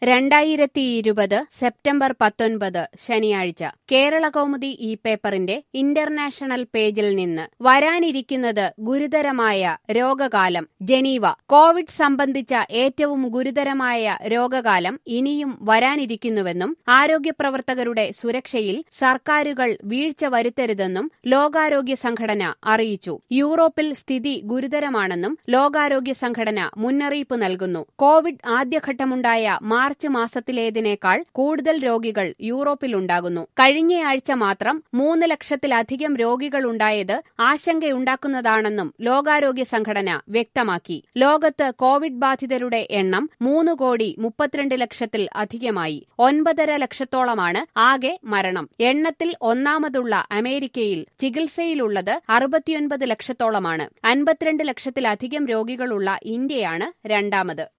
രണ്ടായിരത്തി ഇരുപത് സെപ്റ്റംബർ പത്തൊൻപത് ശനിയാഴ്ച കേരള കൗമുദി ഈ പേപ്പറിന്റെ ഇന്റർനാഷണൽ പേജിൽ നിന്ന് വരാനിരിക്കുന്നത് ഗുരുതരമായ രോഗകാലം ജനീവ കോവിഡ് സംബന്ധിച്ച ഏറ്റവും ഗുരുതരമായ രോഗകാലം ഇനിയും വരാനിരിക്കുന്നുവെന്നും ആരോഗ്യപ്രവർത്തകരുടെ സുരക്ഷയിൽ സർക്കാരുകൾ വീഴ്ച വരുത്തരുതെന്നും ലോകാരോഗ്യ സംഘടന അറിയിച്ചു യൂറോപ്പിൽ സ്ഥിതി ഗുരുതരമാണെന്നും ലോകാരോഗ്യ സംഘടന മുന്നറിയിപ്പ് നൽകുന്നു കോവിഡ് ആദ്യഘട്ടമുണ്ടായ മാർച്ച് മാസത്തിലേതിനേക്കാൾ കൂടുതൽ രോഗികൾ യൂറോപ്പിലുണ്ടാകുന്നു കഴിഞ്ഞയാഴ്ച മാത്രം മൂന്ന് ലക്ഷത്തിലധികം രോഗികളുണ്ടായത് ആശങ്കയുണ്ടാക്കുന്നതാണെന്നും ലോകാരോഗ്യ സംഘടന വ്യക്തമാക്കി ലോകത്ത് കോവിഡ് ബാധിതരുടെ എണ്ണം മൂന്ന് കോടി മുപ്പത്തിരണ്ട് ലക്ഷത്തിൽ അധികമായി ഒൻപതര ലക്ഷത്തോളമാണ് ആകെ മരണം എണ്ണത്തിൽ ഒന്നാമതുള്ള അമേരിക്കയിൽ ചികിത്സയിലുള്ളത് അറുപത്തിയൊൻപത് ലക്ഷത്തോളമാണ് അൻപത്തിരണ്ട് ലക്ഷത്തിലധികം രോഗികളുള്ള ഇന്ത്യയാണ് രണ്ടാമത്